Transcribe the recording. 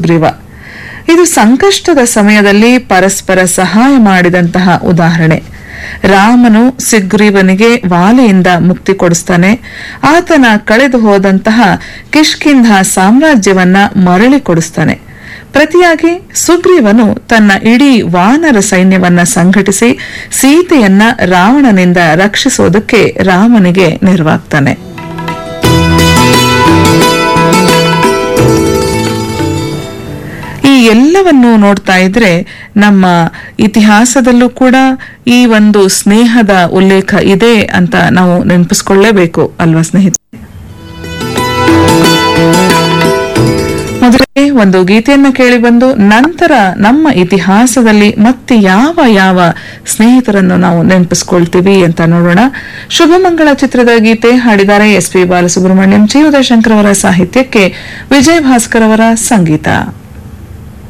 ಸುಗ್ರೀವ ಇದು ಸಂಕಷ್ಟದ ಸಮಯದಲ್ಲಿ ಪರಸ್ಪರ ಸಹಾಯ ಮಾಡಿದಂತಹ ಉದಾಹರಣೆ ರಾಮನು ಸುಗ್ರೀವನಿಗೆ ವಾಲೆಯಿಂದ ಮುಕ್ತಿ ಕೊಡಿಸ್ತಾನೆ ಆತನ ಕಳೆದು ಹೋದಂತಹ ಕಿಷ್ಕಿಂಧ ಸಾಮ್ರಾಜ್ಯವನ್ನ ಮರಳಿ ಕೊಡಿಸ್ತಾನೆ ಪ್ರತಿಯಾಗಿ ಸುಗ್ರೀವನು ತನ್ನ ಇಡೀ ವಾನರ ಸೈನ್ಯವನ್ನ ಸಂಘಟಿಸಿ ಸೀತೆಯನ್ನ ರಾವಣನಿಂದ ರಕ್ಷಿಸೋದಕ್ಕೆ ರಾಮನಿಗೆ ನೆರವಾಗ್ತಾನೆ ಈ ಎಲ್ಲವನ್ನು ನೋಡ್ತಾ ಇದ್ರೆ ನಮ್ಮ ಇತಿಹಾಸದಲ್ಲೂ ಕೂಡ ಈ ಒಂದು ಸ್ನೇಹದ ಉಲ್ಲೇಖ ಇದೆ ಅಂತ ನಾವು ನೆನಪಿಸ್ಕೊಳ್ಳೇಬೇಕು ಅಲ್ವಾ ಸ್ನೇಹಿತರೆ ಮೊದಲೇ ಒಂದು ಗೀತೆಯನ್ನ ಕೇಳಿ ಬಂದು ನಂತರ ನಮ್ಮ ಇತಿಹಾಸದಲ್ಲಿ ಮತ್ತೆ ಯಾವ ಯಾವ ಸ್ನೇಹಿತರನ್ನು ನಾವು ನೆನಪಿಸ್ಕೊಳ್ತೀವಿ ಅಂತ ನೋಡೋಣ ಶುಭಮಂಗಳ ಚಿತ್ರದ ಗೀತೆ ಹಾಡಿದ್ದಾರೆ S P Balasubrahmanyam G Udayashankar ಅವರ ಸಾಹಿತ್ಯಕ್ಕೆ ವಿಜಯ ಭಾಸ್ಕರ್ ಅವರ ಸಂಗೀತ